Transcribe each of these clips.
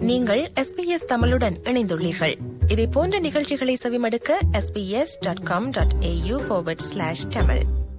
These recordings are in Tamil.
நீங்கள் எஸ்பிஎஸ் தமிழுடன் இணைந்துள்ளீர்கள் இதே போன்ற நிகழ்ச்சிகளை செவிமடுக்க SBS dot com dot AU slash Tamil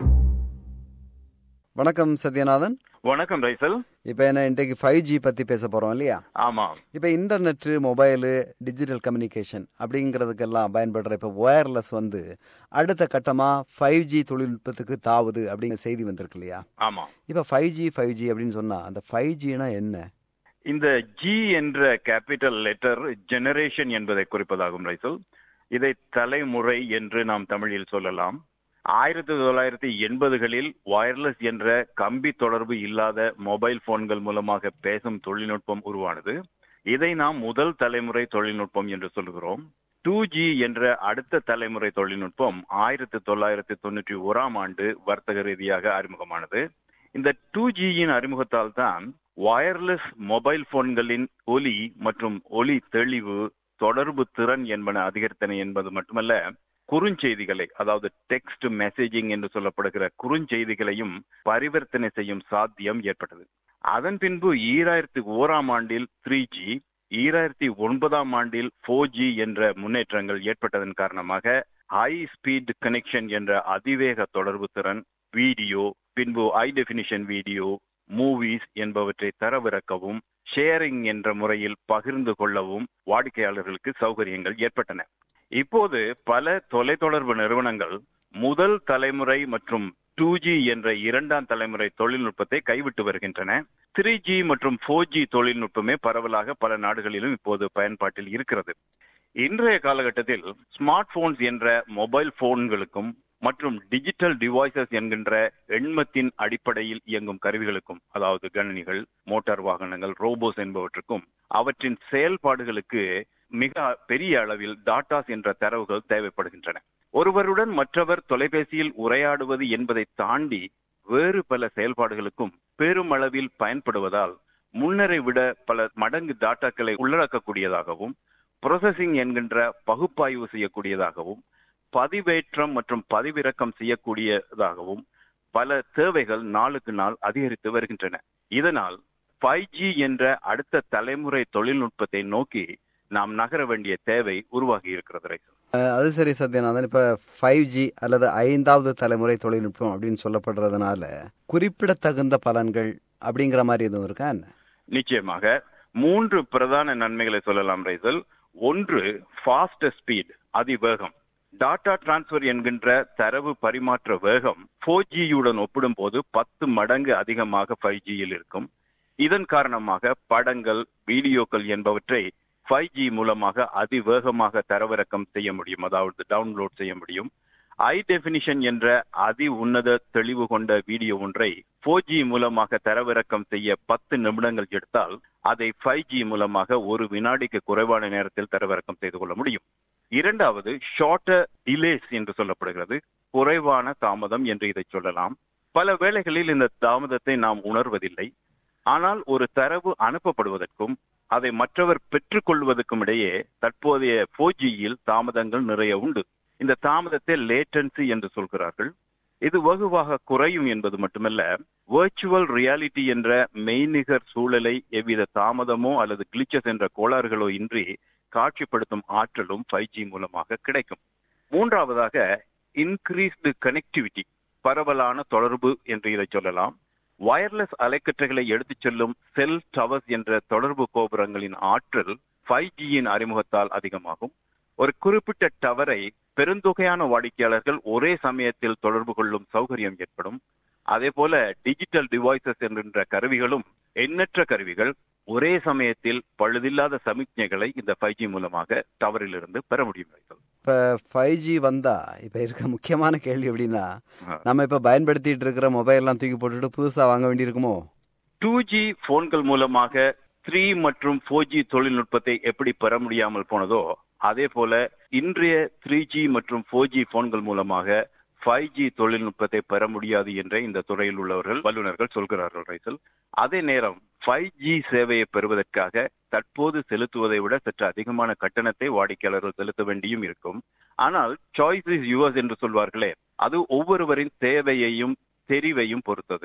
வணக்கம் சத்யநாதன் வணக்கம் ரைசல் இப்போ என்ன இன்றைக்கு ஃபைவ் ஜி பற்றி பேச போகிறோம் இல்லையா ஆமா இப்போ இன்டர்நெட்டு மொபைலு டிஜிட்டல் கம்யூனிகேஷன் அப்படிங்கிறதுக்கெல்லாம் பயன்படுற இப்போ ஒயர்லெஸ் வந்து அடுத்த கட்டமாக ஃபைவ் ஜி தொழில்நுட்பத்துக்கு தாவுது அப்படிங்கிற செய்தி வந்திருக்கு இல்லையா ஆமா இப்போ ஃபைவ் ஜி ஃபைவ் ஜி அப்படின்னு சொன்னால் அந்த ஃபைவ் ஜினா என்ன இந்த ஜி என்ற கேபிட்டல் லெட்டர் ஜெனரேஷன் என்பதை குறிப்பதாகும் ரைசல் இதை தலைமுறை என்று நாம் தமிழில் சொல்லலாம் ஆயிரத்தி தொள்ளாயிரத்தி எண்பதுகளில் வயர்லெஸ் என்ற கம்பி தொடர்பு இல்லாத மொபைல் போன்கள் மூலமாக பேசும் தொழில்நுட்பம் உருவானது இதை நாம் முதல் தலைமுறை தொழில்நுட்பம் என்று சொல்கிறோம் டூ ஜி என்ற அடுத்த தலைமுறை தொழில்நுட்பம் ஆயிரத்தி தொள்ளாயிரத்தி தொண்ணூற்றி ஓராம் ஆண்டு வர்த்தக ரீதியாக அறிமுகமானது இந்த டூ ஜியின் அறிமுகத்தால் தான் வயர்லெஸ் மொபைல் போன்களின் ஒலி மற்றும் ஒலி தெளிவு தொடர்பு திறன் என்பன அதிகரித்தன என்பது மட்டுமல்ல குறுஞ்செய்திகளை அதாவது டெக்ஸ்ட் மெசேஜிங் என்று சொல்லப்படுகிற குறுஞ்செய்திகளையும் பரிவர்த்தனை செய்யும் சாத்தியம் ஏற்பட்டது அதன் பின்பு ஈராயிரத்தி ஓராம் ஆண்டில் த்ரீ ஜி ஈராயிரத்தி ஒன்பதாம் ஆண்டில் போர் ஜி என்ற முன்னேற்றங்கள் ஏற்பட்டதன் காரணமாக ஹை ஸ்பீட் கனெக்ஷன் என்ற அதிவேக தொடர்பு திறன் வீடியோ பின்பு ஹை டெபினிஷன் வீடியோ மூவிஸ் என்பவற்றை தரவிறக்கவும் ஷேரிங் என்ற முறையில் பகிர்ந்து கொள்ளவும் வாடிக்கையாளர்களுக்கு சௌகரியங்கள் ஏற்பட்டன இப்போது பல தொலைத்தொடர்பு நிறுவனங்கள் முதல் தலைமுறை மற்றும் டூ ஜி என்ற இரண்டாம் தலைமுறை தொழில்நுட்பத்தை கைவிட்டு வருகின்றன த்ரீ ஜி மற்றும் போர் ஜி தொழில்நுட்பமே பரவலாக பல நாடுகளிலும் இப்போது பயன்பாட்டில் இருக்கிறது இன்றைய காலகட்டத்தில் ஸ்மார்ட் போன்ஸ் என்ற மொபைல் போன்களுக்கும் மற்றும் டிஜிட்டல் டிவைசஸ் என்கின்ற எண்மத்தின் அடிப்படையில் இயங்கும் கருவிகளுக்கும் அதாவது கணினிகள் மோட்டார் வாகனங்கள் ரோபோஸ் என்பவற்றுக்கும் அவற்றின் செயல்பாடுகளுக்கு மிக பெரிய அளவில் டாட்டாஸ் என்ற தரவுகள் தேவைப்படுகின்றன ஒருவருடன் மற்றவர் தொலைபேசியில் உரையாடுவது என்பதை தாண்டி வேறு பல செயல்பாடுகளுக்கும் பெருமளவில் பயன்படுவதால் முன்னரை விட பல மடங்கு டாட்டாக்களை உள்ளடக்கக்கூடியதாகவும் ப்ரொசஸிங் என்கின்ற பகுப்பாய்வு செய்யக்கூடியதாகவும் பதிவேற்றம் மற்றும் பதிவிறக்கம் செய்யக்கூடியதாகவும் பல தேவைகள் நாளுக்கு நாள் அதிகரித்து வருகின்றன இதனால் ஃபைவ் ஜி என்ற அடுத்த தலைமுறை தொழில்நுட்பத்தை நோக்கி நாம் நகர வேண்டிய தேவை உருவாகி இருக்கிறது அது சரி சத்யநாதன் இப்ப ஃபைவ் ஜி அல்லது ஐந்தாவது தலைமுறை தொழில்நுட்பம் அப்படின்னு சொல்லப்படுறதுனால குறிப்பிடத்தகுந்த பலன்கள் அப்படிங்கிற மாதிரி எதுவும் இருக்கா என்ன நிச்சயமாக மூன்று பிரதான நன்மைகளை சொல்லலாம் ரைசல் ஒன்று ஃபாஸ்ட் ஸ்பீட் அதிவேகம் டாடா டிரான்ஸ்பர் என்கின்ற தரவு பரிமாற்ற வேகம் போர் ஜியுடன் ஒப்பிடும் போது பத்து மடங்கு அதிகமாக ஃபைவ் ஜியில் இருக்கும் இதன் காரணமாக படங்கள் வீடியோக்கள் என்பவற்றை ஃபைவ் ஜி மூலமாக அதிவேகமாக தரவிறக்கம் செய்ய முடியும் அதாவது டவுன்லோட் செய்ய முடியும் ஹை டெபினிஷன் என்ற அதி உன்னத தெளிவு கொண்ட வீடியோ ஒன்றை போர் ஜி மூலமாக தரவிறக்கம் செய்ய பத்து நிமிடங்கள் எடுத்தால் அதை ஃபைவ் ஜி மூலமாக ஒரு வினாடிக்கு குறைவான நேரத்தில் தரவிறக்கம் செய்து கொள்ள முடியும் இரண்டாவது ஷார்ட்டர் டிலேஸ் என்று சொல்லப்படுகிறது குறைவான தாமதம் என்று இதை சொல்லலாம் பல வேளைகளில் இந்த தாமதத்தை நாம் உணர்வதில்லை ஆனால் ஒரு தரவு அனுப்பப்படுவதற்கும் அதை மற்றவர் பெற்றுக்கொள்வதற்கும் இடையே தற்போதைய போஜியில் தாமதங்கள் நிறைய உண்டு இந்த தாமதத்தை லேட்டன்சி என்று சொல்கிறார்கள் இது வெகுவாக குறையும் என்பது மட்டுமல்ல வர்ச்சுவல் ரியாலிட்டி என்ற மெய்நிகர் சூழலை எவ்வித தாமதமோ அல்லது கிளிச்சஸ் என்ற கோளாறுகளோ இன்றி காட்சிப்படுத்தும் ஆற்றலும் ஃபைவ் ஜி மூலமாக கிடைக்கும் மூன்றாவதாக இன்க்ரீஸ்டு கனெக்டிவிட்டி பரவலான தொடர்பு என்று இதை சொல்லலாம் வயர்லெஸ் அலைக்கற்றைகளை எடுத்துச் செல்லும் செல் டவர்ஸ் என்ற தொடர்பு கோபுரங்களின் ஆற்றல் ஃபைவ் ஜியின் அறிமுகத்தால் அதிகமாகும் ஒரு குறிப்பிட்ட டவரை பெருந்தொகையான வாடிக்கையாளர்கள் ஒரே சமயத்தில் தொடர்பு கொள்ளும் சௌகரியம் ஏற்படும் அதே போல டிஜிட்டல் டிவைசஸ் என்கின்ற கருவிகளும் எண்ணற்ற கருவிகள் ஒரே சமயத்தில் பழுதில்லாத சமிக்ஞைகளை இந்த ஃபைவ் ஜி மூலமாக டவரில் இருந்து பெற முடியும் இப்ப ஃபைவ் ஜி வந்தா இப்ப இருக்க முக்கியமான கேள்வி எப்படின்னா நம்ம இப்ப பயன்படுத்திட்டு இருக்கிற மொபைல் எல்லாம் தூக்கி போட்டுட்டு புதுசா வாங்க வேண்டியிருக்குமோ டூ ஜி போன்கள் மூலமாக த்ரீ மற்றும் ஃபோர் ஜி தொழில்நுட்பத்தை எப்படி பெற முடியாமல் போனதோ அதே போல இன்றைய த்ரீ ஜி மற்றும் ஃபோர் ஜி போன்கள் மூலமாக ஃபைவ் ஜி தொழில்நுட்பத்தை பெற முடியாது என்ற இந்த துறையில் உள்ளவர்கள் வல்லுநர்கள் சொல்கிறார்கள் ரைசல் அதே நேரம் ஃபைவ் ஜி சேவையை பெறுவதற்காக தற்போது செலுத்துவதை விட சற்று அதிகமான கட்டணத்தை வாடிக்கையாளர்கள் செலுத்த வேண்டியும் இருக்கும் ஆனால் சாய்ஸ் இஸ் யுவர்ஸ் என்று சொல்வார்களே அது ஒவ்வொருவரின் தேவையையும் தெரிவையும் பொறுத்தது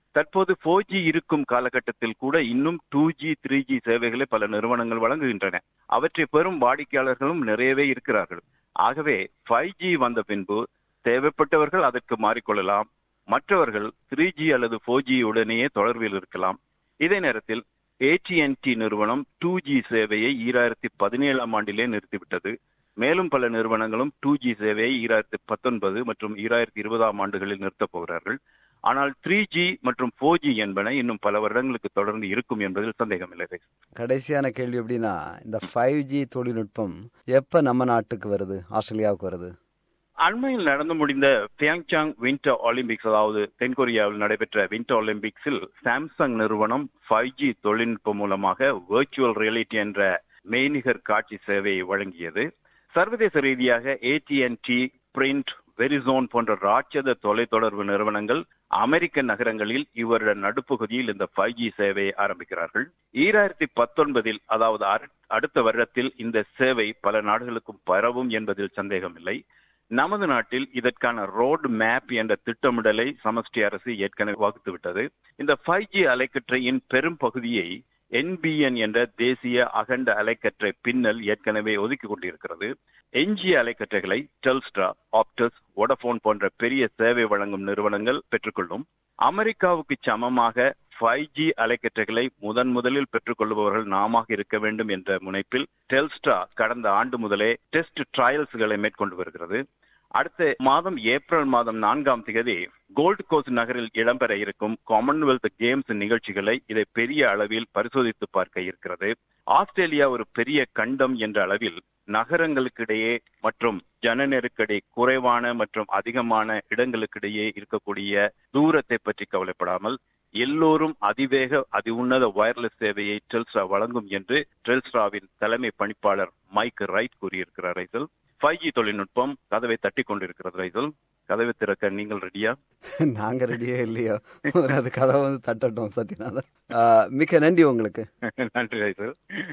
தற்போது ஃபோர் ஜி இருக்கும் காலகட்டத்தில் கூட இன்னும் டூ ஜி த்ரீ ஜி சேவைகளை பல நிறுவனங்கள் வழங்குகின்றன அவற்றை பெறும் வாடிக்கையாளர்களும் நிறையவே இருக்கிறார்கள் ஆகவே ஃபைவ் ஜி வந்த பின்பு தேவைப்பட்டவர்கள் அதற்கு மாறிக்கொள்ளலாம் மற்றவர்கள் த்ரீ ஜி அல்லது ஃபோர் ஜி உடனேயே தொடர்பில் இருக்கலாம் இதே நேரத்தில் ஏடிஎன்டி நிறுவனம் டூ ஜி சேவையை ஈராயிரத்தி பதினேழாம் ஆண்டிலே நிறுத்திவிட்டது மேலும் பல நிறுவனங்களும் டூ ஜி சேவையை ஈராயிரத்தி பத்தொன்பது மற்றும் ஈராயிரத்தி இருபதாம் ஆண்டுகளில் நிறுத்தப் போகிறார்கள் ஆனால் த்ரீ ஜி மற்றும் ஃபோர் ஜி என்பன இன்னும் பல வருடங்களுக்கு தொடர்ந்து இருக்கும் என்பதில் சந்தேகமில்லை கடைசியான கேள்வி எப்படின்னா இந்த ஃபைவ் ஜி தொழில்நுட்பம் எப்ப நம்ம நாட்டுக்கு வருது ஆஸ்திரேலியாவுக்கு வருது அண்மையில் நடந்து முடிந்த பியாங்சாங் வின்டர் ஒலிம்பிக்ஸ் அதாவது தென்கொரியாவில் நடைபெற்ற வின்டர் ஒலிம்பிக்ஸில் சாம்சங் நிறுவனம் ஃபைவ் ஜி தொழில்நுட்பம் மூலமாக வெர்ச்சுவல் ரியாலிட்டி என்ற மெய்நிகர் காட்சி சேவையை வழங்கியது சர்வதேச ரீதியாக ஏடிஎன்டி பிரிண்ட் வெரிசோன் போன்ற ராட்சத தொலைத்தொடர்பு நிறுவனங்கள் அமெரிக்க நகரங்களில் இவருட நடுப்பகுதியில் இந்த ஃபைவ் ஜி சேவையை ஆரம்பிக்கிறார்கள் ஈராயிரத்தி பத்தொன்பதில் அதாவது அடுத்த வருடத்தில் இந்த சேவை பல நாடுகளுக்கும் பரவும் என்பதில் சந்தேகமில்லை நமது நாட்டில் இதற்கான ரோடு மேப் என்ற திட்டமிடலை சமஷ்டி அரசு ஏற்கனவே வகுத்துவிட்டது இந்த ஃபைவ் ஜி அலைக்கற்றையின் பெரும் பகுதியை என்பிஎன் என்ற தேசிய அகண்ட அலைக்கற்றை பின்னல் ஏற்கனவே ஒதுக்கி கொண்டிருக்கிறது எஞ்சிய அலைக்கற்றைகளை டெல்ஸ்ட்ரா ஆப்டஸ் வோடபோன் போன்ற பெரிய சேவை வழங்கும் நிறுவனங்கள் பெற்றுக்கொள்ளும் அமெரிக்காவுக்கு சமமாக ஃபைவ் ஜி அலைக்கற்றைகளை முதன் முதலில் பெற்றுக்கொள்பவர்கள் நாம இருக்க வேண்டும் என்ற முனைப்பில் டெல்ஸ்ட்ரா கடந்த ஆண்டு முதலே டெஸ்ட் ட்ரையல்ஸ்களை மேற்கொண்டு வருகிறது அடுத்த மாதம் ஏப்ரல் மாதம் நான்காம் தேதி கோல்ட் கோஸ்ட் நகரில் இடம்பெற இருக்கும் காமன்வெல்த் கேம்ஸ் நிகழ்ச்சிகளை இதை பெரிய அளவில் பரிசோதித்து பார்க்க இருக்கிறது ஆஸ்திரேலியா ஒரு பெரிய கண்டம் என்ற அளவில் நகரங்களுக்கிடையே மற்றும் ஜன நெருக்கடி குறைவான மற்றும் அதிகமான இடங்களுக்கிடையே இருக்கக்கூடிய தூரத்தை பற்றி கவலைப்படாமல் எல்லோரும் அதிவேக அதி உன்னத வயர்லெஸ் சேவையை டெல்ஸ்ட்ரா வழங்கும் என்று டெல்ஸ்ட்ராவின் தலைமை பணிப்பாளர் மைக் ரைட் கூறியிருக்கிறார் ரைசல் ஃபைவ் ஜி தொழில்நுட்பம் கதவை தட்டி கொண்டிருக்கிறது ரைசல் கதவை திறக்க நீங்கள் ரெடியா நாங்க ரெடியே இல்லையோ அது கதவை வந்து தட்டட்டும் சத்யநாதன் மிக்க நன்றி உங்களுக்கு நன்றி ரைசல்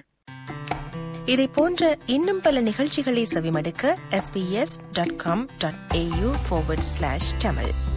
இதை போன்ற இன்னும் பல நிகழ்ச்சிகளை செவிமடுக்க sbs.com.au forward slash tamil